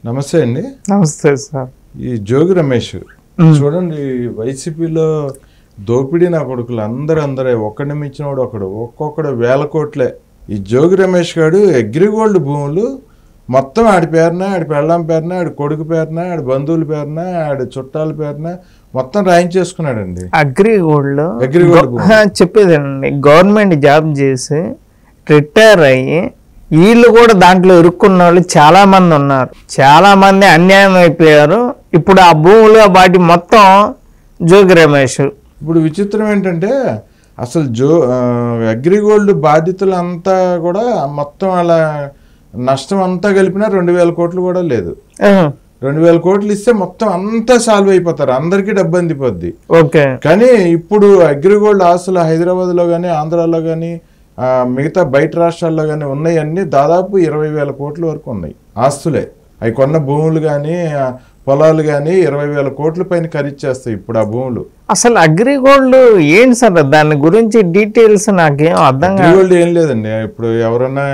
నమస్తే అండి నమస్తే సార్ ఈ జోగి రమేష్ మ్మ్. చూడండి వైసీపీలో దోపిడీ నా కొడుకులు అందరు అందరే ఒక్కడిని మించినవాడు ఒకడు ఒక్కొక్కడు వేల కోట్లే ఈ జోగి రమేష్ గారు అగ్రిగోల్డ్ భూములు మొత్తం ఆడి పేరున ఆడి పెళ్ళాం పేరున ఆడి కొడుకు పేరున ఆడి బంధువుల పేరున ఆడి చుట్టాల పేరున మొత్తం రాయించేసుకున్నాడండి అగ్రి గోల్డ్ అగ్రిగోల్డ్ భూమి. చెప్పేదండి గవర్నమెంట్ జాబ్ చేసి రిటైర్ అయ్యి వీళ్ళు కూడా దాంట్లో ఇరుక్కున్న వాళ్ళు చాలా మంది ఉన్నారు చాలా మంది అన్యాయం అయిపోయారు ఇప్పుడు ఆ భూములు వాటి మొత్తం జోగి రమేష్ ఇప్పుడు విచిత్రం ఏంటంటే అసలు జో ఆ, అగ్రిగోల్డ్ బాధితులంతా కూడా మొత్తం అలా నష్టం అంతా కలిపినా రెండు వేల కోట్లు కూడా లేదు ఆ, రెండు వేల కోట్లు ఇస్తే మొత్తం అంతా సాల్వ్ అయిపోతారు అందరికీ డబ్బు అందిపోద్ది ఓకే కానీ ఇప్పుడు అగ్రిగోల్డ్ ఆస్తులు హైదరాబాద్లో కానీ ఆంధ్రాలో కానీ మిగతా బయట రాష్ట్రాల్లో కానీ ఉన్నాయన్నీ దాదాపు ఇరవై వేల కోట్ల వరకు ఉన్నాయి ఆస్తులే అవి కొన్న భూములు కానీ పొలాలు కానీ ఇరవై వేల కోట్ల పైన ఖరీదు చేస్తాయి ఇప్పుడు ఆ భూములు అసలు అగ్రి గోల్డ్ ఏంటి సార్ దాని గురించి డీటెయిల్స్ నాకేం అర్థం కాదు అగ్రిగోల్డ్ ఏం లేదండి ఇప్పుడు ఎవరన్నా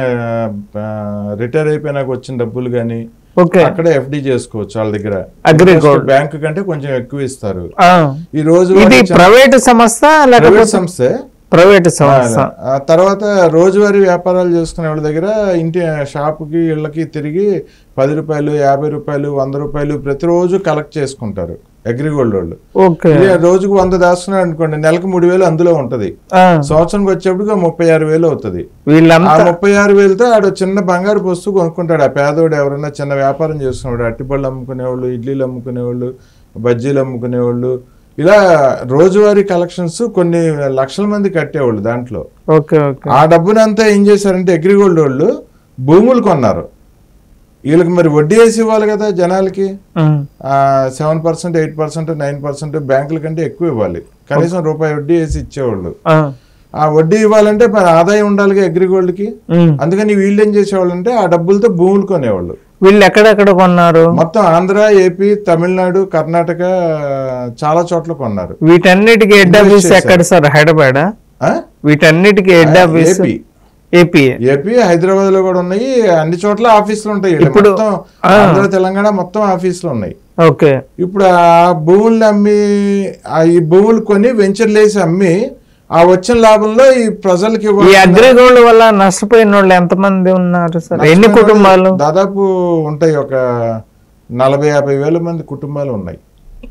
రిటైర్ అయిపోయినాక వచ్చిన డబ్బులు కానీ ఓకే అక్కడే ఎఫ్డి చేసుకోవచ్చు వాళ్ళ దగ్గర అగ్రిగోల్డ్ బ్యాంక్ కంటే కొంచెం ఎక్కువ ఇస్తారు ఆ, ఈ రోజు ఇది ప్రైవేట్ సంస్థ లేకపోతే ప్రైవేట్ సంస్థే ప్రైవేట్ సంస్థ ఆ తర్వాత రోజువారీ వ్యాపారాలు చేసుకునే వాళ్ళ దగ్గర ఇంటి షాపుకి ఇళ్ళకి తిరిగి పది రూపాయలు యాభై రూపాయలు వంద రూపాయలు ప్రతిరోజు కలెక్ట్ చేసుకుంటారు అగ్రిగోల్డ్ వాళ్ళు ఓకే ఇది రోజుకు వంద దాచుకున్నాడు అనుకోండి నెలకు మూడు వేలు అందులో ఉంటది ఆ, సంవత్సరానికి వచ్చేప్పటికి ముప్పై ఆరు వేలు అవుతుంది ఆ వీళ్ళంతా ముప్పై ఆరు వేలతో ఆడు చిన్న బంగారు వస్తువు కొనుక్కుంటాడు ఆ పేదోడు ఎవరైనా చిన్న వ్యాపారం చేసుకున్నాడు అట్టిపళ్ళు అమ్ముకునేవాళ్ళు ఇడ్లీలు అమ్ముకునేవాళ్ళు బజ్జీలు అమ్ముకునేవాళ్ళు ఇలా రోజువారీ కలెక్షన్స్ కొన్ని లక్షల మంది కట్టేవాళ్ళు దాంట్లో ఓకే ఓకే ఆ డబ్బునంతా ఏం చేశారంటే అగ్రిగోల్డ్ వాళ్ళు భూములు కొన్నారు వీళ్ళకి మరి వడ్డీ వేసి ఇవ్వాలి కదా జనాలకి um, seven percent eight percent nine percent బ్యాంకుల కంటే ఎక్కువ ఇవ్వాలి కనీసం రూపాయి వడ్డీ వేసి ఇచ్చేవాళ్ళు ఆ, ఆ వడ్డీ ఇవ్వాలంటే మరి ఆదాయం ఉండాలిగా అగ్రిగోల్డ్కి ఉమ్. అందుకని వీళ్ళు ఏం చేసేవాళ్ళు అంటే ఆ డబ్బులతో భూములు కొనేవాళ్ళు వీళ్ళు ఎక్కడెక్కడ కొన్నారు మొత్తం ఆంధ్ర ఏపీ తమిళనాడు కర్ణాటక చాలా చోట్ల కొన్నారు వీటన్నిటికి హెడ్ Invest ఆఫీస్ చేశారు. ఎక్కడ సార్ హైదరాబాద్ ఆ? వీటన్నిటికి హెడ్ ఆ, office AP AP AP Hyderabad లో కూడా ఉన్నాయి అన్ని చోట్ల ఆఫీసులు ఉంటాయి ఈడ ఇప్పుడు- మొత్తం ఆ. ఆంధ్ర తెలంగాణ మొత్తం ఆఫీసులు ఉన్నాయి ఓకే ఇప్పుడు ఆ భూములు అమ్మి ఆ ఈ భూములు కొని వెంచర్లు వేసి అమ్మి ఆ వచ్చిన లాభంలో ఈ ప్రజలకి ఈ ఇవ్వాల్సిన- అగ్రిగోల్డ్ వల్ల నష్టపోయిన వాళ్ళు ఎంతమంది ఉన్నారు సార్ ఎన్ని నష్టపోయిన కుటుంబాలు వాళ్ళు దాదాపు ఉంటాయి ఒక నలభై యాభై వేల మంది కుటుంబాలు ఉన్నాయి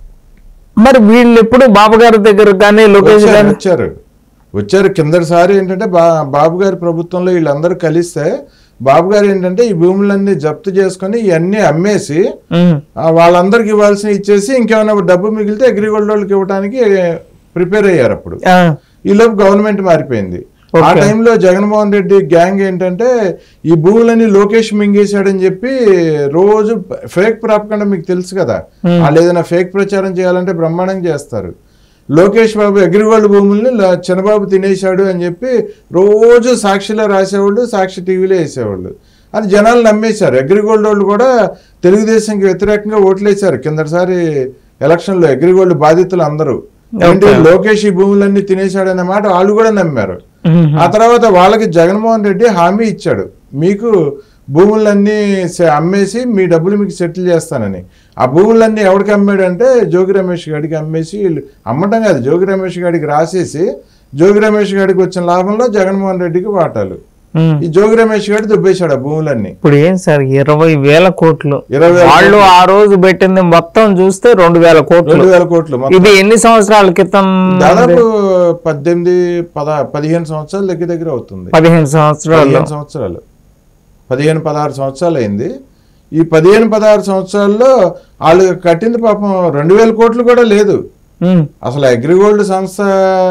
మరి వీళ్ళు ఎప్పుడు బాబు గారి దగ్గర కానీ లోకేష్ వచ్చారు గారు వచ్చారు వచ్చారు కిందటిసారి ఏంటంటే బా బాబు గారి ప్రభుత్వంలో వీళ్ళందరూ కలిస్తే బాబు గారు ఏంటంటే ఈ భూములన్నీ జప్తు చేసుకొని ఇవన్నీ అమ్మేసి ఉమ్, ఆ, వాళ్ళందరికి ఇవ్వాల్సిన ఇచ్చేసి ఇంకేమైనా డబ్బు మిగిలితే అగ్రిగోల్డ్ వాళ్ళకి ఇవ్వడానికి ప్రిపేర్ అయ్యారు అప్పుడు ఆ, ఈలోపు గవర్నమెంట్ మారిపోయింది ఆ Okay. టైంలో జగన్మోహన్ రెడ్డి గ్యాంగ్ ఏంటంటే ఈ భూములని లోకేష్ మింగేశాడని చెప్పి రోజు ఫేక్ ప్రాపకుండా మీకు తెలుసు కదా Hmm. వాళ్ళు ఏదైనా ఫేక్ ప్రచారం చేయాలంటే బ్రహ్మాండంగా చేస్తారు లోకేష్ బాబు అగ్రిగోల్డ్ భూముల్ని ల- చిన్నబాబు తినేశాడు అని చెప్పి రోజు సాక్షిలో రాసేవాళ్ళు సాక్షి టీవీలో వేసేవాళ్ళు అది జనాలు నమ్మేశారు అగ్రిగోల్డ్ వాళ్ళు కూడా తెలుగుదేశంకి వ్యతిరేకంగా ఓట్లేశారు కిందటిసారి ఎలక్షన్లో అగ్రిగోల్డ్ బాధితులు అందరూ ఏంటి లోకేష్ ఈ భూములన్నీ తినేశాడనే మాట వాళ్ళు కూడా నమ్మారు ఉమ్, ఆ తర్వాత వాళ్ళకి జగన్మోహన్ రెడ్డి హామీ ఇచ్చాడు మీకు భూములన్నీ సె- అమ్మేసి మీ డబ్బులు మీకు సెటిల్ చేస్తానని ఆ భూములన్నీ ఎవరికి అమ్మాడు అంటే జోగి రమేష్ గారికి అమ్మేసి వీళ్ళు అమ్మటం కాదు జోగి రమేష్ గారికి రాసేసి జోగి రమేష్ గారికి వచ్చిన లాభంలో జగన్మోహన్ రెడ్డికి వాటాలు ఉమ్. ఈ జోగి రమేష్ గారి దుబ్బేశాడు ఆ భూములన్నీ ఇప్పుడు ఏం సార్ ఇరవై వేల కోట్లు ఇరవై వేల వాళ్ళు ఆ రోజు పెట్టింది మొత్తం చూస్తే రెండు వేల కోట్లు రెండు వేల కోట్లు మొత్తం. ఇది ఎన్ని సంవత్సరాల క్రితం దాదాపు పద్దెనిమిది పద పదిహేను సంవత్సరాల దగ్గర దగ్గర అవుతుంది పదిహేను సంవత్సరాలు పదిహేను సంవత్సరాలు పదిహేను పదహారు సంవత్సరాలు అయింది ఈ పదిహేను పదహారు సంవత్సరాల్లో వాళ్ళు కట్టింది పాపం రెండు వేల కోట్లు కూడా లేదు ఉమ్, అసలు అగ్రిగోల్డ్ సంస్థ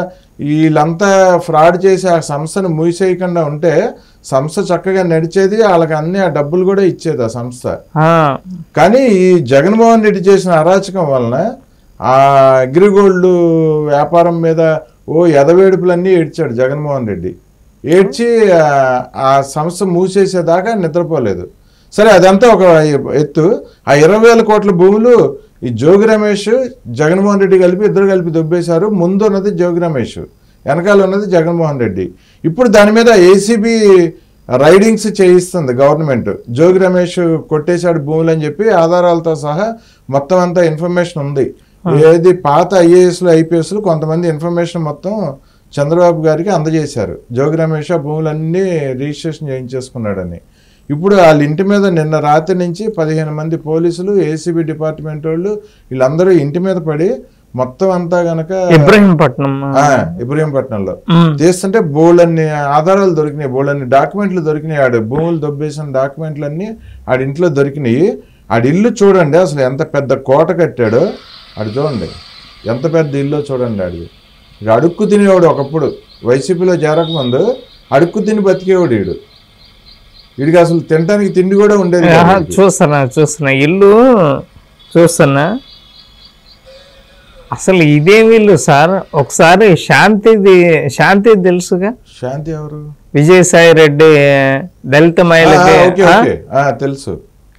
వీళ్ళంతా ఫ్రాడ్ చేసి ఆ సంస్థను మూసేయకుండా ఉంటే సంస్థ చక్కగా నడిచేది వాళ్ళకి అన్ని ఆ డబ్బులు కూడా ఇచ్చేది ఆ సంస్థ ఆ, కానీ ఈ జగన్మోహన్ రెడ్డి చేసిన అరాచకం వలన ఆ అగ్రిగోల్డ్ వ్యాపారం మీద ఓ ఎదవేడుపులన్నీ ఏడ్చాడు జగన్మోహన్ రెడ్డి ఏడ్చి ఆ- ఆ సంస్థ మూసేసేదాకా నిద్రపోలేదు సరే అదంతా ఒక ఎత్తు ఆ ఇరవై వేల కోట్ల భూములు ఈ జోగి రమేష్ జగన్మోహన్ రెడ్డి కలిపి ఇద్దరు కలిపి దొబ్బేశారు ముందు ఉన్నది జోగి రమేష్ వెనకాల ఉన్నది జగన్మోహన్ రెడ్డి ఇప్పుడు దాని మీద ఏసీబీ రైడింగ్స్ చేయిస్తుంది గవర్నమెంట్ జోగి రమేష్ కొట్టేశాడు భూములు అని చెప్పి ఆధారాలతో సహా మొత్తం అంతా ఇన్ఫర్మేషన్ ఉంది ఏది పాత ఐఏఎస్లు ఐపీఎస్లు కొంతమంది ఇన్ఫర్మేషన్ మొత్తం చంద్రబాబు గారికి అందజేశారు జోగి రమేష్ ఆ భూములన్నీ రిజిస్ట్రేషన్ చేయించేసుకున్నాడని ఇప్పుడు వాళ్ళ ఇంటి మీద నిన్న రాత్రి నుంచి పదిహేను మంది పోలీసులు ఏసీబీ డిపార్ట్మెంట్ వాళ్ళు వీళ్ళందరూ ఇంటి మీద పడి మొత్తం అంతా గనక ఇబ్రహీంపట్నం ఆ, ఇబ్రహీంపట్నంలో ఉమ్. తీస్తుంటే బోళ్ళన్ని ఆధారాలు దొరికినాయి బోళ్ళన్ని డాక్యుమెంట్లు దొరికినాయి ఆడు భూములు దొబ్బేసిన డాక్యుమెంట్లన్నీ ఆడి ఇంట్లో దొరికినాయి ఆడి ఇల్లు చూడండి అసలు ఎంత పెద్ద కోట కట్టాడో ఆడు చూడండి ఎంత పెద్ద ఇల్లు చూడండి ఆడి ఇక అడుక్కు తినేవాడు ఒకప్పుడు వైసీపీలో చేరకముందు అడుక్కు తిని బతికేవాడు వీడు వీడికి అసలు తినడానికి తిండి కూడా ఉండేది కాదు ఆహా, వీడికి. చూస్తున్నా చూస్తున్నా ఇల్లు చూస్తున్నా అసలు ఇదేం ఇల్లు సార్ ఒకసారి శాంతిది శాంతి తెలుసుగా శాంతి ఎవరు విజయసాయి రెడ్డి దళిత ఆ, మహిళకి ఓకే ఆ? ఓకే ఆ, తెలుసు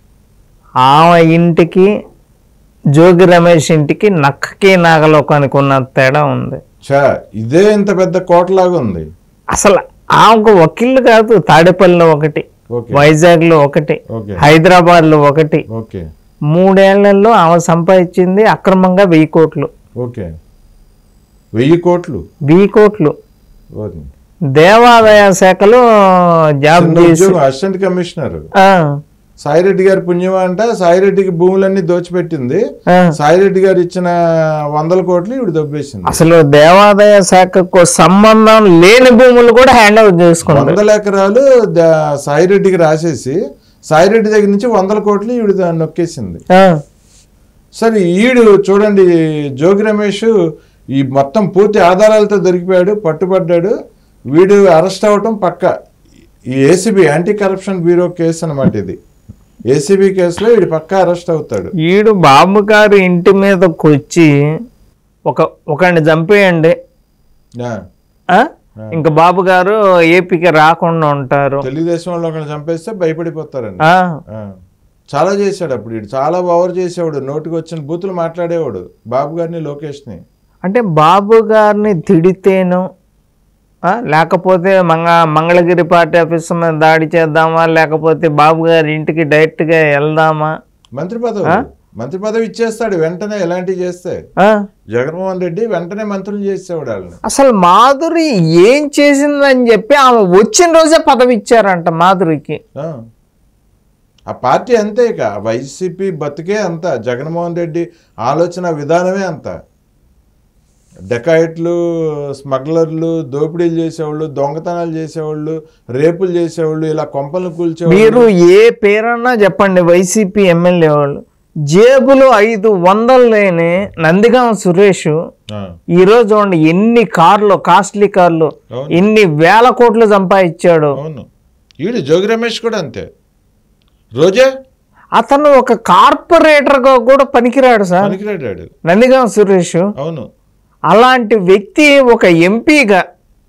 ఆమె ఇంటికి జోగి రమేష్ ఇంటికి నక్కకి నాగలోకానికి ఉన్న తేడా ఉంది చా ఇదే ఇంత పెద్ద కోటలాగా ఉంది అసలు ఆమెకు వకీళ్ళు కాదు తాడేపల్లిలో ఒకటి ఓకే వైజాగ్ లో ఒకటి ఓకే హైదరాబాద్ లో ఒకటి ఓకే మూడేళ్లలో ఆమె సంపాదించింది అక్రమంగా వెయ్యి కోట్లు ఓకే వెయ్యి కోట్లు వెయ్యి కోట్లు ఓకే. దేవాదాయ శాఖలో జాబ్ చిన్న చేసి ఉద్యోగం అసిస్టెంట్ కమిషనర్ ఆ, సాయిరెడ్డి గారి పుణ్యమా అంట సాయిరెడ్డికి భూములన్నీ దోచిపెట్టింది ఆ. సాయిరెడ్డి గారు ఇచ్చిన వందల కోట్లు ఇవి దొబ్బేసింది అసలు దేవాదాయ శాఖకు సంబంధం లేని భూములు కూడా హ్యాండ్ ఓవర్ చేసుకుంది వందల ఎకరాలు ద- సాయిరెడ్డికి రాసేసి సాయిరెడ్డి దగ్గర నుంచి వందల కోట్లు ఈవిడ దా- నొక్కేసింది ఆ, సరే ఈడు చూడండి జోగి రమేష్ ఈ మొత్తం పూర్తి ఆధారాలతో దొరికిపోయాడు పట్టుబడ్డాడు వీడు అరెస్ట్ అవ్వటం పక్క ఈ ACB anti corruption bureau case అన్నమాట ఇది ఏసీబీ కేసులో వీడు పక్క అరెస్ట్ అవుతాడు ఈడు బాబు గారు ఇంటి మీదకి వచ్చి ఒక ఒకడిని చంపేయండి ఆ, ఆ? ఇంకా బాబు గారు ఏపీకి రాకుండా ఉంటారు తెలుగుదేశం వాళ్ళు ఒకరిని చంపేస్తే భయపడిపోతారండి ఆ, ఆ. చాలా చేశాడు అప్పుడు వీడు చాలా ఓవర్ చేసేవాడు నోటికి వచ్చిన బూతులు మాట్లాడేవాడు బాబు గారిని లోకేష్ని అంటే బాబు గారిని తిడితేను ఆ, లేకపోతే మంగ మంగళగిరి పార్టీ ఆఫీస్ మీద దాడి చేద్దామా లేకపోతే బాబు గారి ఇంటికి డైరెక్ట్గా వెళ్దామా మంత్రి పదవి మంత్రి పదవి ఇచ్చేస్తాడు వెంటనే ఎలాంటివి చేస్తే ఆ? జగన్మోహన్ రెడ్డి వెంటనే మంత్రులు చేసేవాడు వాళ్ళని అసలు మాధురి ఏం చేసిందని చెప్పి ఆమె వచ్చిన రోజే పదవి ఇచ్చారంట మాధురికి ఆ. ఆ పార్టీ అంతే ఇక వైసీపీ బతుకే అంత జగన్మోహన్ రెడ్డి ఆలోచన విధానమే అంత డెకాయిట్లు స్మగ్లర్లు దోపిడీలు చేసేవాళ్ళు దొంగతనాలు చేసేవాళ్ళు రేపులు చేసేవాళ్ళు ఇలా కొంపలు కూల్చేవాళ్ళు మీరు ఏ పేరన్నా చెప్పండి వైసీపీ ఎమ్మెల్యే వాళ్ళు జేబులో ఐదు వందలు లేని నందిగాం సురేష్ ఆ, ఈరోజు చూడండి ఎన్ని కార్లు కాస్ట్లీ కార్లు అవును. ఎన్ని వేల కోట్లు సంపాదించాడు అవును ఈడు జోగి రమేష్ కూడా అంతే రోజా అతను ఒక కార్పొరేటర్ గా కూడా పనికిరాడు సార్ పనికిరాడాడు నందిగాం సురేష్ అవును అలాంటి వ్యక్తి ఒక ఎంపీగా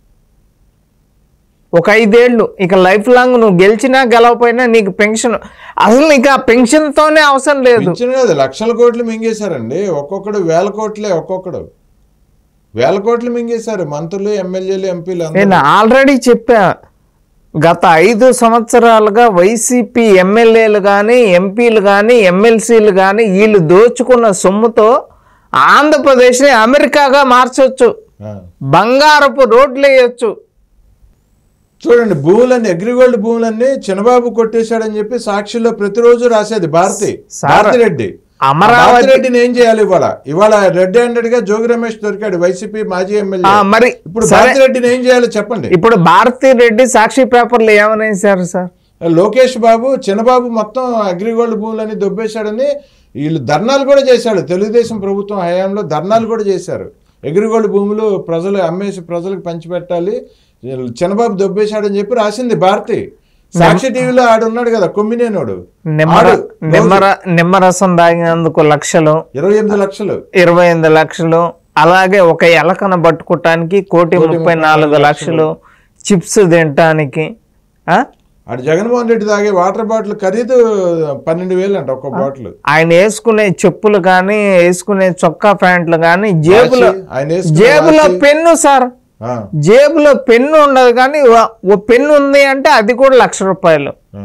ఒక ఐదేళ్ళు ఇక లైఫ్ లాంగ్ నువ్వు గెలిచినా గెలవపోయినా నీకు పెన్షన్ అసలు నీకు ఆ పెన్షన్ తోనే అవసరం లేదు పింఛను కాదు లక్షల కోట్లు మింగేశారండి ఒక్కొక్కడు వేల కోట్లే ఒక్కొక్కడు వేల కోట్లు మింగేశారు మంత్రులు ఎమ్మెల్యేలు ఎంపీలు అందరూ నేను ఆల్రెడీ చెప్పా గత ఐదు సంవత్సరాలుగా వైసీపీ ఎమ్మెల్యేలు కానీ ఎంపీలు కానీ ఎమ్మెల్సీలు కానీ వీళ్ళు దోచుకున్న సొమ్ముతో ఆంధ్రప్రదేశ్ని అమెరికాగా మార్చొచ్చు ఆ. బంగారపు రోడ్లు వేయొచ్చు చూడండి భూములన్నీ అగ్రిగోల్డ్ భూములన్నీ చిన్నబాబు కొట్టేశాడని చెప్పి సాక్షిలో ప్రతిరోజు రాసేది భారతి సార్, భారతి రెడ్డి అమరావతి భారతి రెడ్డిని ఏం చేయాలి ఇవాళ ఇవాళ రెడ్ హ్యాండెడ్ గా జోగి రమేష్ దొరికాడు వైసీపీ మాజీ ఆ, ఎమ్మెల్యే మరి ఇప్పుడు సరే భారతి రెడ్డిని ఏం చేయాలో చెప్పండి ఇప్పుడు భారతీ రెడ్డి సాక్షి పేపర్లు ఏమని వేశారు సార్ లోకేష్ బాబు చిన్నబాబు మొత్తం అగ్రిగోల్డ్ భూములని దొబ్బేశాడని వీళ్ళు ధర్నాలు కూడా చేశాడు తెలుగుదేశం ప్రభుత్వం హయాంలో ధర్నాలు కూడా చేశారు అగ్రిగోల్డ్ భూములు ప్రజలు అమ్మేసి ప్రజలకు పంచిపెట్టాలి చిన్నబాబు దొబ్బేశాడని చెప్పి రాసింది భారతి సాక్షి టీవీలో ఆడున్నాడు కదా కొమ్మినేనోడు నిమ్మర ఆడు నిమ్మర నిమ్మరసం తాగినందుకు లక్షలు ఇరవై ఎనిమిది లక్షలు ఇరవై ఎనిమిది లక్షలు అలాగే ఒక ఎలకను పట్టుకోవటానికి కోటి ముప్పై నాలుగు లక్షలు చిప్స్ తినటానికి ఆ? ఆడు జగన్మోహన్ రెడ్డి తాగే వాటర్ బాటిల్ ఖరీదు పన్నెండు వేలు అంట ఒక్క బాటిల్ ఆయన వేసుకునే చెప్పులు కానీ వేసుకునే చొక్కా ప్యాంట్లు కానీ జేబులో ఆయన వేసుకున్న జేబులో వాచి- పెన్ను సార్ ఆ, జేబులో పెన్ను ఉండదు కానీ ఓ- ఓ పెన్ను ఉంది అంటే అది కూడా లక్ష రూపాయలు ఆ.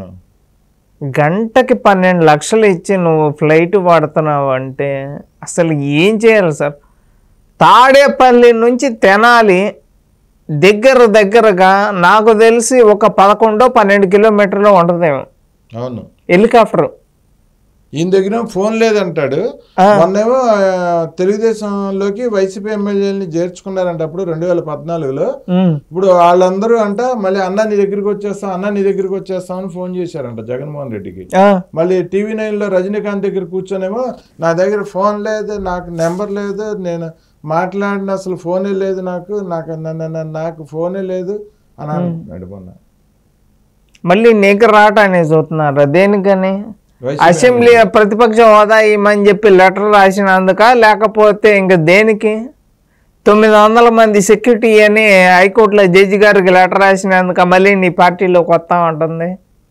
గంటకి పన్నెండు లక్షలు ఇచ్చి నువ్వు ఫ్లైట్ వాడుతున్నావు అంటే అసలు ఏం చేయాలి సార్ తాడేపల్లి నుంచి తెనాలి దగ్గర దగ్గరగా నాకు తెలిసి ఒక పదకొండో పన్నెండు కిలోమీటర్లు ఉంటుందేమో అవును హెలికాప్టర్ ఈయన దగ్గర ఫోన్ లేదంటాడు ఆ. మొన్నేమో ఆ, తెలుగుదేశంలోకి వైసీపీ ఎమ్మెల్యేలని చేర్చుకున్నారంట అప్పుడు రెండు వేల పద్నాలుగులో ఇప్పుడు వాళ్ళందరూ అంట మళ్ళీ అన్న నీ దగ్గరికి వచ్చేస్తాం అన్న నీ దగ్గరికి వచ్చేస్తాం అని ఫోన్ చేశారంట జగన్మోహన్ రెడ్డికి మళ్ళీ టీవీ నైన్లో రజనీకాంత్ దగ్గర కూర్చొనేమో నా దగ్గర ఫోన్ లేదు నాకు నెంబర్ లేదు నేను మాట్లాడిన అసలు ఫోనే లేదు నాకు నాకు నన్ను- నన్ను- నాకు ఫోనే లేదు అని అంటున్నాడు మొన్న మళ్ళీ నీకు రాట అనేది చూస్తున్నారు దేనికని వైసీపీ అసెంబ్లీ ప్రతిపక్ష హోదా ఇమ్మని చెప్పి లెటర్ రాసినందుక లేకపోతే ఇంక దేనికి తొమ్మిది వందల మంది సెక్యూరిటీ అని హైకోర్టులో జడ్జి గారికి లెటర్ రాసినందుక మళ్ళీ నీ పార్టీలోకి వస్తా ఉంటుంది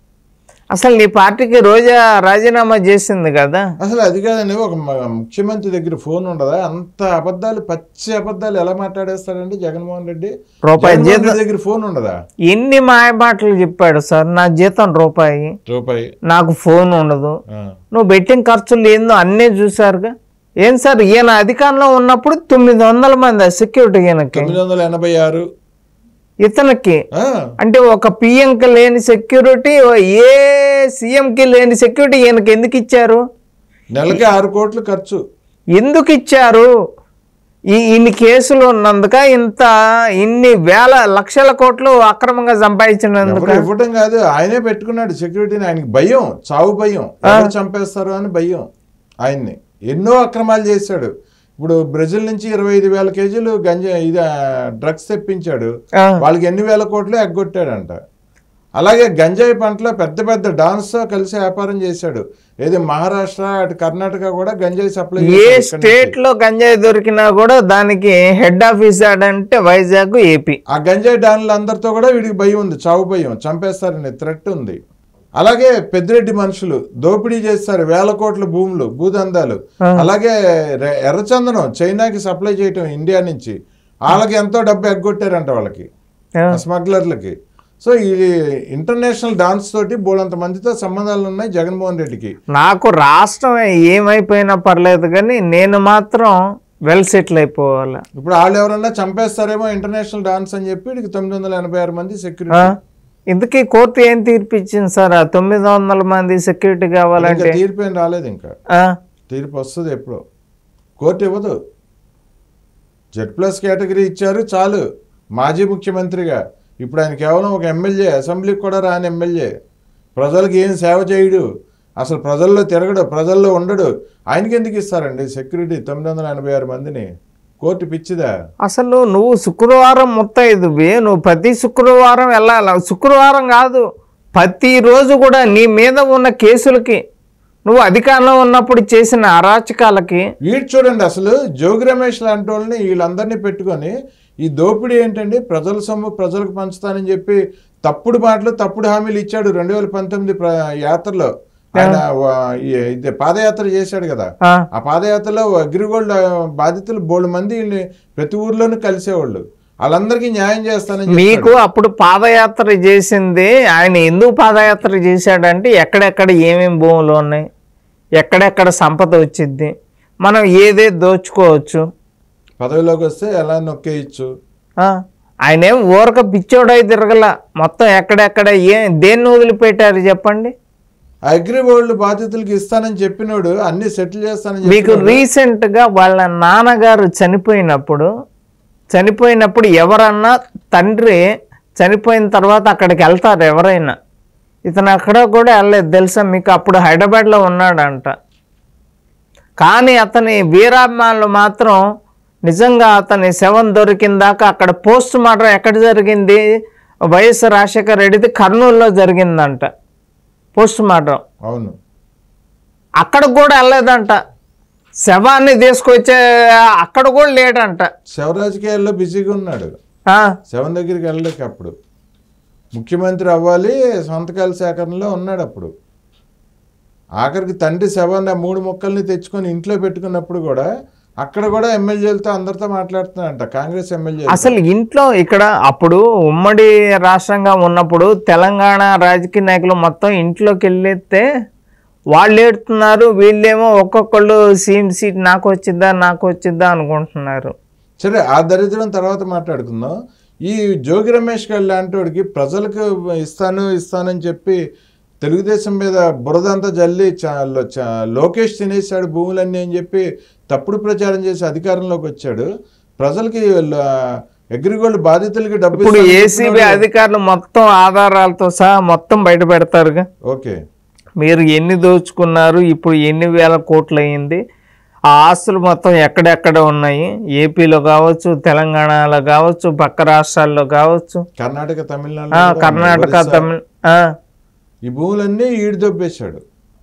అసలు నీ పార్టీకి రోజా రాజీనామా చేసింది కదా అసలు అది కాదండి ఒక మ- ముఖ్యమంత్రి దగ్గర ఫోన్ ఉండదా అంత అబద్ధాలు పచ్చి అబద్ధాలు ఎలా మాట్లాడేస్తాడండి జగన్మోహన్ రెడ్డి రూపాయి జగన్మోహన్ జీతం రెడ్డి దగ్గర ఫోన్ ఉండదా ఎన్ని మాయ మాటలు చెప్పాడు సార్ నా జీతం రూపాయి రూపాయి నాకు ఫోన్ ఉండదు ఆ. నువ్వు బెట్టిన ఖర్చులు ఏందో అన్నీ చూసారుగా ఏం సార్ ఈయన అధికారంలో ఉన్నప్పుడు తొమ్మిది వందల మంది సెక్యూరిటీ ఈయనకి తొమ్మిది వందల ఎనభై ఆరు ఇతనికి ఆ, అంటే ఒక పిఎంకి లేని సెక్యూరిటీ ఏ సీఎంకి లేని సెక్యూరిటీ ఈయనకి ఎందుకు ఇచ్చారు నెలకి ఆరు కోట్లు ఖర్చు ఎందుకు ఇచ్చారు ఈ ఇన్ని కేసులు ఉన్నందుక ఇంత ఇన్ని వేల లక్షల కోట్లు అక్రమంగా సంపాదించినందుక ఎవరు ఇవ్వటం కాదు ఆయనే పెట్టుకున్నాడు సెక్యూరిటీని ఆయనకి భయం చావు భయం ఎవరు చంపేస్తారు అని భయం ఆయన్ని ఎన్నో అక్రమాలు చేశాడు ఇప్పుడు బ్రెజిల్ నుంచి ఇరవై ఐదు వేల కేజీలు గంజా ఇది డ్రగ్స్ తెప్పించాడు ఆ, వాళ్ళకి ఎన్ని వేల కోట్లు ఎగ్గొట్టాడంట అలాగే గంజాయి పంటలో పెద్ద పెద్ద డాన్స్తో కలిసి వ్యాపారం చేశాడు ఏది మహారాష్ట్ర అటు కర్ణాటక కూడా గంజాయి సప్లై ఏ చేశాడు ఇక్కడి నుంచి. స్టేట్ లో గంజాయి దొరికినా కూడా దానికి హెడ్ ఆఫీస్ అంటే వైజాగ్ ఏపీ ఆ గంజాయి డాన్లు అందరితో కూడా వీడికి భయం ఉంది చావు భయం చంపేస్తారని థ్రెట్ ఉంది అలాగే పెద్దిరెడ్డి మనుషులు దోపిడీ చేస్తారు వేల కోట్ల భూములు భూదందాలు అలాగే రె- ఎర్రచందనం చైనాకి సప్లై చేయటం ఇండియా నుంచి వాళ్ళకి ఎంతో డబ్బు ఎగ్గొట్టారంట వాళ్ళకి ఆ, ఆ స్మగ్లర్లకి సో ఈ ఇంటర్నేషనల్ డాన్స్ తోటి బోలంత మందితో సంబంధాలు ఉన్నాయి జగన్మోహన్ రెడ్డికి నాకు రాష్ట్రం ఏమైపోయినా పర్లేదు కానీ నేను మాత్రం వెల్ సెటిల్ అయిపోవాలి ఇప్పుడు వాళ్ళు ఎవరన్నా చంపేస్తారేమో ఇంటర్నేషనల్ డాన్స్ అని చెప్పి వీడికి తొమ్మిది వందల ఎనభై ఆరు మంది సెక్యూరిటీ ఆ? ఇంతకీ కోర్టు ఏం తీర్పు ఇచ్చింది సార్ ఆ తొమ్మిది వందల మంది సెక్యూరిటీ కావాలంటే ఇంకా తీర్పు ఏం రాలేదు ఇంకా ఆ, తీర్పు వస్తుంది ఎప్పుడో కోర్టు ఇవ్వదు జెడ్ ప్లస్ కేటగిరీ ఇచ్చారు చాలు మాజీ ముఖ్యమంత్రిగా ఇప్పుడు ఆయన కేవలం ఒక ఎమ్మెల్యే అసెంబ్లీకి కూడా రాని ఎమ్మెల్యే ప్రజలకు ఏం సేవ చేయడు అసలు ప్రజల్లో తిరగడు ప్రజల్లో ఉండడు ఆయనకి ఎందుకు ఇస్తారండి సెక్యూరిటీ తొమ్మిది వందల ఎనభై ఆరు మందిని కోర్టు పిచ్చిదా అసలు నువ్వు శుక్రవారం ముత్తైదువి నువ్వు ప్రతి శుక్రవారం వెళ్ళాలి శుక్రవారం కాదు ప్రతిరోజు కూడా నీ మీద ఉన్న కేసులకి నువ్వు అధికారంలో ఉన్నప్పుడు చేసిన అరాచకాలకి వీడు చూడండి అసలు జోగి రమేష్ లాంటి వాళ్ళని వీళ్ళందరినీ పెట్టుకొని ఈ దోపిడీ ఏంటండి ప్రజల సొమ్ము ప్రజలకు పంచుతానని చెప్పి తప్పుడు మాటలు తప్పుడు హామీలు ఇచ్చాడు రెండు వేల పంతొమ్మిది ప్ర- యాత్రలో ఆయన వా- ఈ- ఇది పాదయాత్ర చేశాడు కదా ఆ, ఆ పాదయాత్రలో అగ్రిగోల్డ్ బాధితులు బోళ్ళు మంది వీళ్ళని ప్రతి ఊర్లోనూ కలిసేవాళ్ళు వాళ్ళందరికీ న్యాయం చేస్తానని చెప్పాడు. మీకు అప్పుడు పాదయాత్ర చేసింది ఆయన ఎందుకు పాదయాత్ర చేశాడంటే ఎక్కడెక్కడ ఏమేమి భూములు ఉన్నాయి ఎక్కడెక్కడ సంపద వచ్చింది మనం ఏదే దోచుకోవచ్చు పదవిలోకి వస్తే ఎలా నొక్కేయచ్చు ఆ, ఆయనేం ఊరక పిచ్చోడై తిరగల మొత్తం ఎక్కడెక్కడ ఏ దేన్ని వదిలిపెట్టారు చెప్పండి అగ్రిగోల్డ్ బాధితులకి ఇస్తానని చెప్పినోడు అన్ని సెటిల్ చేస్తానని మీకు చెప్పినోడు రీసెంట్ గా వాళ్ళ నాన్నగారు చనిపోయినప్పుడు చనిపోయినప్పుడు ఎవరన్నా తండ్రి చనిపోయిన తర్వాత అక్కడికి వెళ్తారు ఎవరైనా ఇతను అక్కడ కూడా వెళ్ళలేదు తెలుసా మీకు అప్పుడు హైదరాబాద్లో ఉన్నాడంట కానీ అతని వీరాభిమానులు మాత్రం నిజంగా అతని శవం దొరికిన దాకా అక్కడ పోస్ట్ మార్టం ఎక్కడ జరిగింది వైఎస్ రాజశేఖర రెడ్డిది కర్నూలులో జరిగిందంట పోస్ట్ మార్టం అవును అక్కడ కూడా వెళ్ళలేదంట శవాన్ని తీసుకొచ్చే అక్కడ కూడా లేడంట శవ రాజకీయాల్లో బిజీగా ఉన్నాడు ఆ, శవం దగ్గరికి వెళ్ళలేక అప్పుడు ముఖ్యమంత్రి అవ్వాలి సొంతకాల సేకరణలో ఉన్నాడు అప్పుడు ఆఖరికి తండ్రి శవాన్ని ఆ మూడు మొక్కల్ని తెచ్చుకొని ఇంట్లో పెట్టుకున్నప్పుడు కూడా అక్కడ కూడా ఎమ్మెల్యేలతో అందరితో మాట్లాడుతున్నాడంట కాంగ్రెస్ ఎమ్మెల్యే అసలు ఇంట్లో ఇక్కడ అప్పుడు ఉమ్మడి రాష్ట్రంగా ఉన్నప్పుడు తెలంగాణ రాజకీయ నాయకులు మొత్తం ఇంట్లోకి వెళ్ళేస్తే వాళ్ళు ఏడుతున్నారు వీళ్ళేమో ఒక్కొక్కళ్ళు సీఎం సీట్ నాకు వచ్చిద్దా నాకు వచ్చిద్దా అనుకుంటున్నారు సరే ఆ దరిద్రం తర్వాత మాట్లాడుకుందాం ఈ జోగి రమేష్ గారు లాంటి వాడికి ప్రజలకు ఇస్తాను ఇస్తానని చెప్పి తెలుగుదేశం మీద బురదంతా జల్లి చా- లో- చా- లోకేష్ తినేశాడు భూములన్నీ అని చెప్పి తప్పుడు ప్రచారం చేసి అధికారంలోకి వచ్చాడు ప్రజలకి ల- అగ్రిగోల్డ్ బాధితులకి డబ్బు ఇప్పుడు ఇస్తానని ఏసీబీ చెప్తున్నాడు. అధికారులు మొత్తం ఆధారాలతో సహా మొత్తం బయట పెడతారుగా ఓకే మీరు ఎన్ని దోచుకున్నారు ఇప్పుడు ఎన్ని వేల కోట్లు అయ్యింది ఆ ఆస్తులు మొత్తం ఎక్కడెక్కడ ఉన్నాయి ఏపీలో కావచ్చు తెలంగాణలో కావచ్చు పక్క రాష్ట్రాల్లో కావచ్చు కర్ణాటక తమిళనాడు ఆ, కూడా కర్ణాటక ఒరిస్సా. తమిళ ఆ, ఈ భూములన్నీ ఈడు దొబ్బేశాడు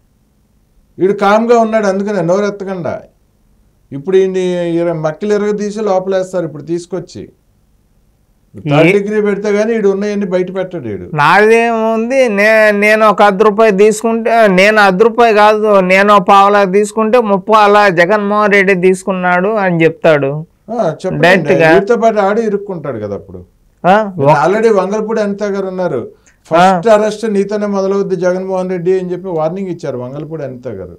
ఈడు కామ్గా ఉన్నాడు అందుకనే నోరెత్తకుండా ఇప్పుడు ఈయన్ని ఇర- మక్కలు ఎరగ తీసి లోపలేస్తారు ఇప్పుడు తీసుకొచ్చి థర్డ్ డిగ్రీ పెడితే గానీ ఈడు ఉన్నాయన్ని బయట పెట్టాడు ఈడు నాదేముంది నే నేను ఒక అర్ధ రూపాయి తీసుకుంటే నేను అర్ధ రూపాయి కాదు నేను పావలా తీసుకుంటే ముప్పాల జగన్మోహన్ రెడ్డి తీసుకున్నాడు అని చెప్తాడు ఆ, చెప్పండి Direct గా. వీటితో పాటు ఆడి ఇరుక్కుంటాడు కదా అప్పుడు ఆ, ఆల్రెడీ వంగల్పూడి అనిత గారు ఉన్నారు ఫస్ట్ అరెస్ట్ నీతోనే మొదలవుద్ది జగన్మోహన్ రెడ్డి అని చెప్పి వార్నింగ్ ఇచ్చారు వంగల్పూడి అనిత గారు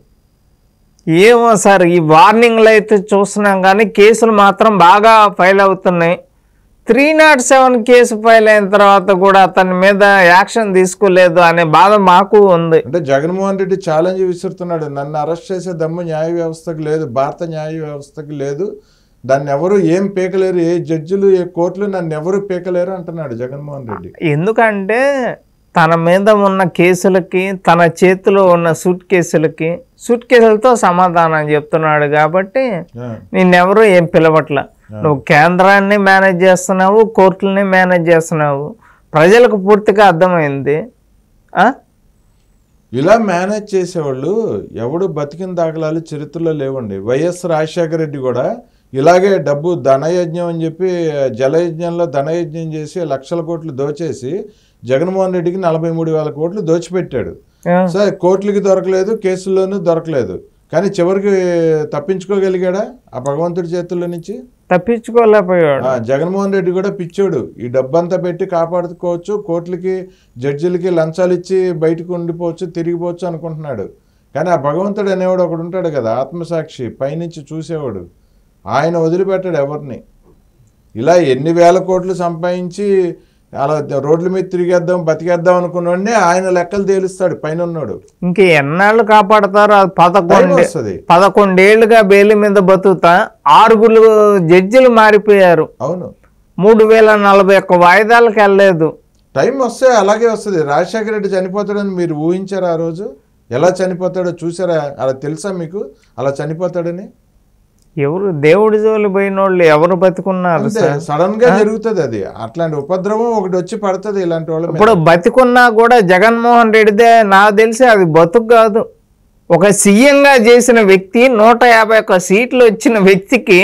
ఏమో సార్ ఈ వార్నింగ్లు అయితే చూస్తున్నాం కానీ కేసులు మాత్రం బాగా ఫైల్ అవుతున్నాయి three not seven case file అయిన తర్వాత కూడా అతని మీద యాక్షన్ తీసుకోలేదు అనే బాధ మాకు ఉంది అంటే జగన్మోహన్ రెడ్డి ఛాలెంజ్ విసురుతున్నాడు నన్ను అరెస్ట్ చేసే దమ్ము న్యాయ వ్యవస్థకు లేదు భారత న్యాయ వ్యవస్థకు లేదు దాన్ని ఎవరు ఏం పీకలేరు ఏ జడ్జిలు ఏ కోర్టులు నన్ను ఎవరు పీకలేరు అంటున్నాడు జగన్మోహన్ రెడ్డి ఎందుకంటే తన మీద ఉన్న కేసులకి తన చేతిలో ఉన్న సూట్ కేసులకి సూట్ కేసులతో సమాధానం చెప్తున్నాడు కాబట్టి ఆ, నిన్నెవరు ఏం పిలవట్ల నువ్వు కేంద్రాన్ని మేనేజ్ చేస్తున్నావు కోర్టులని మేనేజ్ చేస్తున్నావు ప్రజలకు పూర్తిగా అర్థమైంది ఆ? ఇలా మేనేజ్ చేసేవాళ్ళు ఎవడు బతికిన దాఖలాలు చరిత్రలో లేవండి వైఎస్ రాజశేఖర రెడ్డి కూడా ఇలాగే డబ్బు ధనయజ్ఞం అని చెప్పి జలయజ్ఞంలో ధనయజ్ఞం చేసి లక్షల కోట్లు దోచేసి జగన్మోహన్ రెడ్డికి నలభై మూడు వేల కోట్లు దోచిపెట్టాడు ఆ. సరే కోర్టులకి దొరకలేదు కేసుల్లోనూ దొరకలేదు కానీ చివరికి తప్పించుకోగలిగాడా ఆ భగవంతుడి చేతుల్లో నుంచి తప్పించుకోలేకపోయాడు ఆ, జగన్మోహన్ రెడ్డి కూడా పిచ్చోడు ఈ డబ్బంతా పెట్టి కాపాడుకోవచ్చు కోర్టులకి జడ్జిలకి లంచాలు ఇచ్చి బయటకు ఉండిపోవచ్చు తిరిగిపోవచ్చు అనుకుంటున్నాడు కానీ ఆ భగవంతుడు అనేవాడు ఒకడు ఉంటాడు కదా ఆత్మసాక్షి పైనుంచి చూసేవాడు ఆయన వదిలిపెట్టాడు ఎవరిని ఇలా ఎన్ని వేల కోట్లు సంపాదించి అలా రోడ్ల మీద తిరిగేద్దాం బతికేద్దాం అనుకున్నోడిని ఆయన లెక్కలు తేలుస్తాడు పైన ఉన్నాడు ఇంక ఎన్నాళ్ళు కాపాడతారు అది టైం పదకొండు వస్తుంది పదకొండేళ్లుగా బెయిల్ మీద బతుకుతా ఆరుగురు జడ్జిలు మారిపోయారు అవును మూడు వేల నలభై ఒక్క వాయిదాలకు వెళ్ళలేదు టైం వస్తే అలాగే వస్తుంది రాజశేఖర రెడ్డి చనిపోతాడని మీరు ఊహించారా ఆ రోజు ఎలా చనిపోతాడో చూసారా అలా తెలుసా మీకు అలా చనిపోతాడని ఎవరు దేవుడి జోలి పోయిన వాళ్ళు ఎవరు బతుకున్నారు అంతే సార్ సడన్ గా జరుగుతుంది అది అట్లాంటి ఉపద్రవం ఒకటి వచ్చి పడుతుంది ఇలాంటి వాళ్ళ మీద ఇప్పుడు బతికున్నా కూడా జగన్మోహన్ రెడ్డిదే నాకు తెలిసి అది బతుకు కాదు ఒక సీఎంగా చేసిన వ్యక్తి నూట యాభై ఒక్క సీట్లు వచ్చిన వ్యక్తికి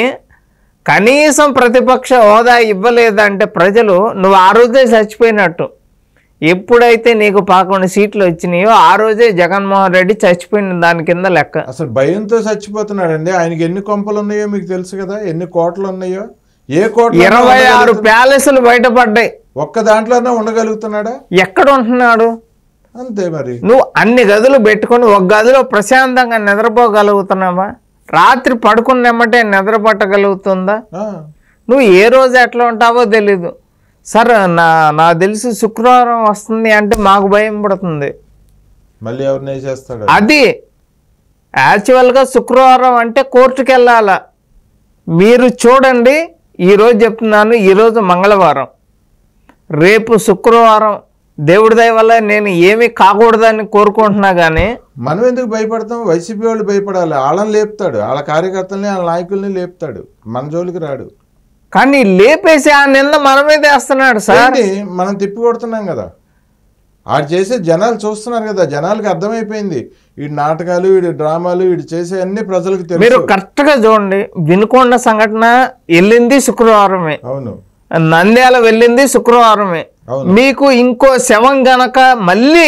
కనీసం ప్రతిపక్ష హోదా ఇవ్వలేదంటే ప్రజలు నువ్వు ఆ రోజే చచ్చిపోయినట్టు ఎప్పుడైతే నీకు పదకొండు సీట్లు వచ్చినాయో ఆ రోజే జగన్మోహన్ రెడ్డి చచ్చిపోయిన దాని కింద లెక్క అసలు భయంతో చచ్చిపోతున్నాడండి ఆయనకి ఎన్ని కొంపలు ఉన్నాయో మీకు తెలుసు కదా ఎన్ని కోట్లు ఉన్నాయో ఏ కోట్లు ఇరవై ఆరు ప్యాలెస్లు బయటపడ్డాయి ఒక్క దాంట్లోనే ఉండగలుగుతున్నాడా ఎక్కడ ఉంటున్నాడు అంతే మరి నువ్వు అన్ని గదులు పెట్టుకొని ఒక గదిలో ప్రశాంతంగా నిద్రపోగలుగుతున్నావా రాత్రి పడుకున్నెమ్మటే నిద్ర పట్టగలుగుతుందా ఆ, నువ్వు ఏ రోజు ఎట్లా ఉంటావో తెలీదు సరే నా నాకు తెలిసి శుక్రవారం వస్తుంది అంటే మాకు భయం పడుతుంది మళ్ళీ ఎవరిని వేసేస్తాడు అది యాక్చువల్గా శుక్రవారం అంటే కోర్టుకి వెళ్ళాల మీరు చూడండి ఈరోజు చెప్తున్నాను ఈరోజు మంగళవారం రేపు శుక్రవారం దేవుడి దయ వల్ల నేను ఏమీ కాకూడదని కోరుకుంటున్నా కానీ మనం ఎందుకు భయపడతాం వైసీపీ వాళ్ళు భయపడాలి వాళ్ళని లేపుతాడు వాళ్ళ కార్యకర్తల్ని వాళ్ళ నాయకుల్ని లేపుతాడు మన జోలికి రాడు కానీ లేపేసి ఆ నింద మన మీద వేస్తున్నాడు సార్ ఏంటి మనం తిప్పి కొడుతున్నాం కదా ఆడు చేసే జనాలు చూస్తున్నారు కదా జనాలకి అర్థమైపోయింది వీడి నాటకాలు వీడి డ్రామాలు వీడు చేసే అన్ని ప్రజలకు మీరు తెలుసు కరెక్ట్గా చూడండి వినుకొండ సంఘటన వెళ్ళింది శుక్రవారమే అవును నంద్యాల వెళ్ళింది శుక్రవారమే అవును. మీకు ఇంకో శవం గనక మళ్ళీ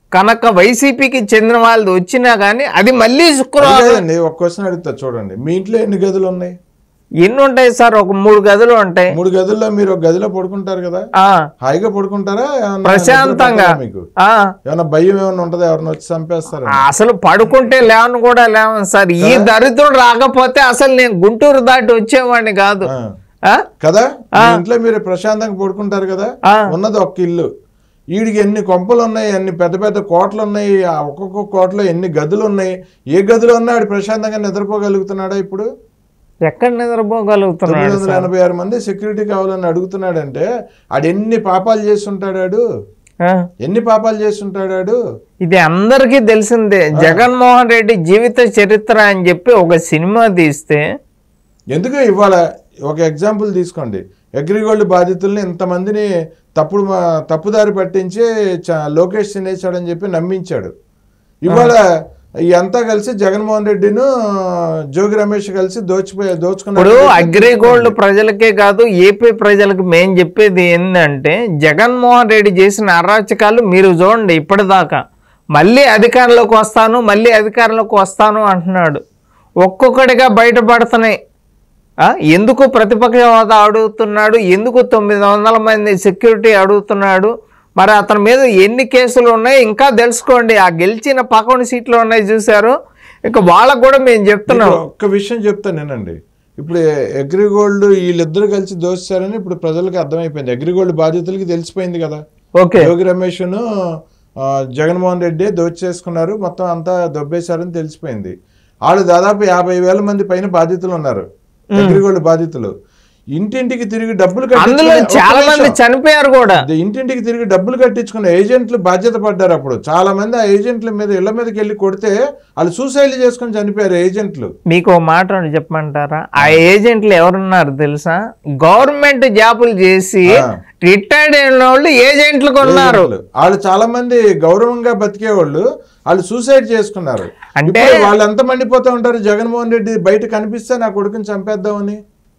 కనుక వైసీపీకి చెందిన వాళ్ళు వచ్చినా కానీ అది మళ్ళీ శుక్రవారం లేదండి ఒక క్వశ్చన్ అడుగుతా చూడండి మీ ఇంట్లో ఎన్ని గదులు ఉన్నాయి ఎన్ని ఉంటాయి సార్ ఒక మూడు గదులు ఉంటాయి మూడు గదుల్లో మీరు ఒక గదిలో పడుకుంటారు కదా ఆ హాయిగా పడుకుంటారా ఏమన్నా ప్రశాంతంగా నిద్ర పట్టదా మీకు ఆ ఏమన్నా భయం ఏమైనా ఉంటుందా ఎవరిని వచ్చి చంపేస్తారా అసలు పడుకుంటే లేవను కూడా లేవను సార్ ఈ దరిద్రుడు రాకపోతే అసలు నేను గుంటూరు దాటి వచ్చేవాడిని కాదు ఆ. ఆ? కదా మీ ఇంట్లో మీరు ప్రశాంతంగా పడుకుంటారు కదా ఆ. ఉన్నది ఒక్క ఇల్లు వీడికి ఎన్ని కొంపలు ఉన్నాయి ఎన్ని పెద్ద పెద్ద కోటలు ఉన్నాయి ఆ ఒక్కొక్క కోటలో ఎన్ని గదులు ఉన్నాయి ఏ గదిలో ఉన్నా ఆడు ప్రశాంతంగా నిద్రపోగలుగుతున్నాడా ఇప్పుడు ఎక్కడ నిద్రపోగలుగుతున్నాడు తొమ్మిది వందల ఎనభై ఆరు మంది సెక్యూరిటీ కావాలని అడుగుతున్నాడంటే ఆడు ఎన్ని పాపాలు చేస్తుంటాడు ఆడు ఆ? ఎన్ని పాపాలు చేస్తుంటాడు ఆడు ఇది అందరికీ తెలిసిందే జగన్మోహన్ రెడ్డి జీవిత చరిత్ర అని చెప్పి ఒక సినిమా తీస్తే ఎందుకు ఇవాళ ఒక ఎగ్జాంపుల్ తీసుకోండి అగ్రిగోల్డ్ బాధితుల్ని ఇంతమందిని తప్పుడు మా- తప్పుదారి పట్టించి చ- లోకేష్ తినేశాడని చెప్పి నమ్మించాడు ఇవాళ అంతా కలిసి జగన్మోహన్ రెడ్డిను జోగి రమేష్ కలిసి దోచిపోయి ఇప్పుడు దోచుకున్నాడు అగ్రిగోల్డ్ ప్రజలకే కాదు ఏపీ ప్రజలకు మేం చెప్పేది ఏంటంటే జగన్మోహన్ రెడ్డి చేసిన అరాచకాలు మీరు చూడండి ఇప్పటిదాకా మళ్ళీ అధికారంలోకి వస్తాను మళ్ళీ అధికారంలోకి వస్తాను అంటున్నాడు ఒక్కొక్కటిగా బయటపడుతున్నాయి ఆ, ఎందుకు ప్రతిపక్ష హోదా అడుగుతున్నాడు ఎందుకు తొమ్మిది వందల మంది సెక్యూరిటీ అడుగుతున్నాడు మరి అతని మీద ఎన్ని కేసులు ఉన్నాయి ఇంకా తెలుసుకోండి ఆ గెలిచిన పక్కన సీట్లు ఉన్నాయి చూసారు ఇక వాళ్ళకు కూడా మేము చెప్తున్నాం ఇప్పుడు ఒక్క విషయం చెప్తాను నేనండి ఇప్పుడు అగ్రిగోల్డ్ వీళ్ళిద్దరు కలిసి దోచారని ఇప్పుడు ప్రజలకు అర్థమైపోయింది అగ్రిగోల్డ్ బాధితులకి తెలిసిపోయింది కదా ఓకే యోగి రమేష్ను ఆ, జగన్మోహన్ రెడ్డి దోచేసుకున్నారు మొత్తం అంతా దొబ్బేశారని తెలిసిపోయింది వాళ్ళు దాదాపు యాభై వేల మంది పైన బాధితులు ఉన్నారు అగ్రిగోల్డ్ బాధితులు ఇంటింటికి తిరిగి డబ్బులు అందులో కట్టించుకునే- ఒక్క చాలా మంది నిమిషం. చనిపోయారు కూడా ఇది ఇంటింటికి తిరిగి డబ్బులు కట్టించుకున్న ఏజెంట్లు బాధ్యత పడ్డారు అప్పుడు చాలా మంది ఆ ఏజెంట్ల మీద ఇళ్ల మీదకి వెళ్ళి కొడితే వాళ్ళు సూసైడ్ చేసుకొని చనిపోయారు ఏజెంట్లు మీకు ఓ మాట ఒకటి చెప్పమంటారా ఆ ఏజెంట్లు ఎవరున్నారు తెలుసా గవర్నమెంట్ జాబులు చేసి ఆ. రిటైర్డ్ అయిన వాళ్ళు ఏజెంట్లకు ఉన్నారు ఏజెంట్లు. వాళ్ళు చాలా మంది గౌరవంగా బతికేవాళ్ళు వాళ్ళు సూసైడ్ చేసుకున్నారు అంటే- ఇప్పుడు వాళ్ళు ఎంత మండిపోతూ ఉంటారు జగన్మోహన్ రెడ్డి బయట కనిపిస్తే నా కొడుకుని చంపేద్దామని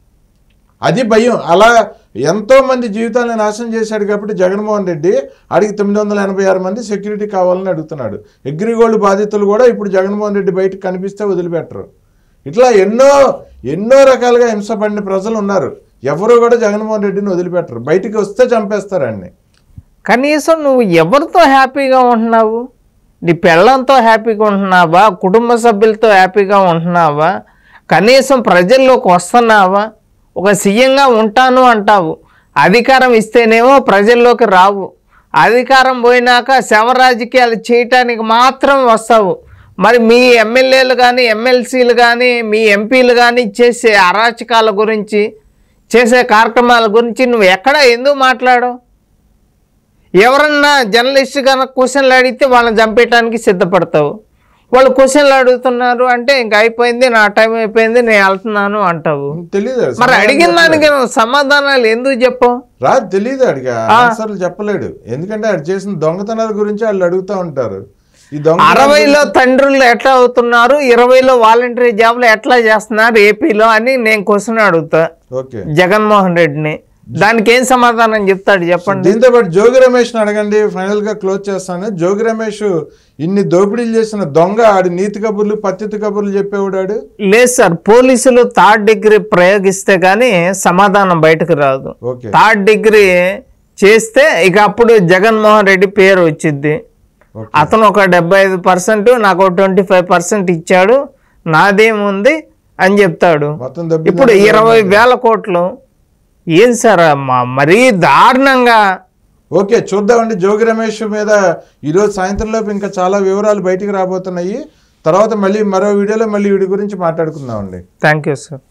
అది భయం అలా ఎంతో మంది జీవితాలను నాశనం చేశాడు కాబట్టి జగన్మోహన్ రెడ్డి అడిగి తొమ్మిది వందల ఎనభై ఆరు మంది సెక్యూరిటీ కావాలని అడుగుతున్నాడు అగ్రిగోల్డ్ బాధితులు కూడా ఇప్పుడు జగన్మోహన్ రెడ్డి బయటకు కనిపిస్తే వదిలిపెట్టరు ఇట్లా ఎన్నో ఎన్నో రకాలుగా హింసపడిన ప్రజలు ఉన్నారు ఎవరు కూడా జగన్మోహన్ రెడ్డిని వదిలిపెట్టరు బయటికి వస్తే చంపేస్తారండి కనీసం నువ్వు ఎవరితో హ్యాపీగా ఉంటున్నావు నీ పెళ్ళంతో హ్యాపీగా ఉంటున్నావా కుటుంబ సభ్యులతో హ్యాపీగా ఉంటున్నావా కనీసం ప్రజల్లోకి వస్తున్నావా ఒక సీఎంగా ఉంటాను అంటావు అధికారం ఇస్తేనేమో ప్రజల్లోకి రావు అధికారం పోయినాక శవ రాజకీయాలు చేయటానికి మాత్రం వస్తావు మరి మీ ఎమ్మెల్యేలు కానీ ఎమ్మెల్సీలు కానీ మీ ఎంపీలు కానీ చేసే అరాచకాల గురించి చేసే కార్యక్రమాల గురించి నువ్వు ఎక్కడ ఎందుకు మాట్లాడవు ఎవరన్నా జర్నలిస్ట్ కనుక క్వశ్చన్లు అడిగితే వాళ్ళని చంపేయటానికి సిద్ధపడతావు వాళ్ళు క్వశ్చన్లు అడుగుతున్నారు అంటే ఇంక అయిపోయింది నా టైం అయిపోయింది నేను వెళ్తున్నాను అంటావు తెలియదు మరి అడిగిన దానికి నువ్వు సమాధానాలు ఎందుకు చెప్పవు రా తెలియదు అడిగా ఆన్సర్లు చెప్పలేడు ఎందుకంటే ఆడు చేసిన దొంగతనాల గురించి వాళ్ళు అడుగుతా ఉంటారు ఈ దొంగ అరవైలో తండ్రులు ఎట్లా అవుతున్నారు ఇరవైలో వాలంటరీ జాబ్లు ఎట్లా చేస్తున్నారు ఏపీలో అని నేను క్వశ్చన్ అడుగుతా ఓకే జగన్మోహన్ రెడ్డిని దానికి ఏం సమాధానం చెప్తాడు చెప్పండి దీంతో పాటు జోగి రమేష్ అడగండి ఫైనల్ గా క్లోజ్ చేస్తాను జోగి రమేష్ ఇన్ని దోపిడీలు చేసిన దొంగ ఆడి నీతి కబుర్లు పత్తితి కబుర్లు చెప్పేవాడాడు లేదు సార్ పోలీసులు థర్డ్ డిగ్రీ ప్రయోగిస్తే గానీ సమాధానం బయటకు రాదు ఓకే థర్డ్ డిగ్రీ చేస్తే ఇక అప్పుడు జగన్మోహన్ రెడ్డి పేరు వచ్చింది ఓకే అతను ఒక డెబ్బై ఐదు పర్సెంట్ నాకు ట్వంటీ ఫైవ్ పర్సెంట్ ఇచ్చాడు నాదేముంది అని చెప్తాడు మొత్తం దెబ్బ ఇప్పుడు ఇరవై వేల కోట్లు ఏం సార్ మా- మరీ దారుణంగా ఓకే చూద్దామండి జోగి రమేష్ మీద ఈరోజు సాయంత్రంలోపు ఇంకా చాలా వివరాలు బయటికి రాబోతున్నాయి తర్వాత మళ్ళీ మరో వీడియోలో మళ్ళీ వీడి గురించి మాట్లాడుకుందామండి థ్యాంక్ యూ సార్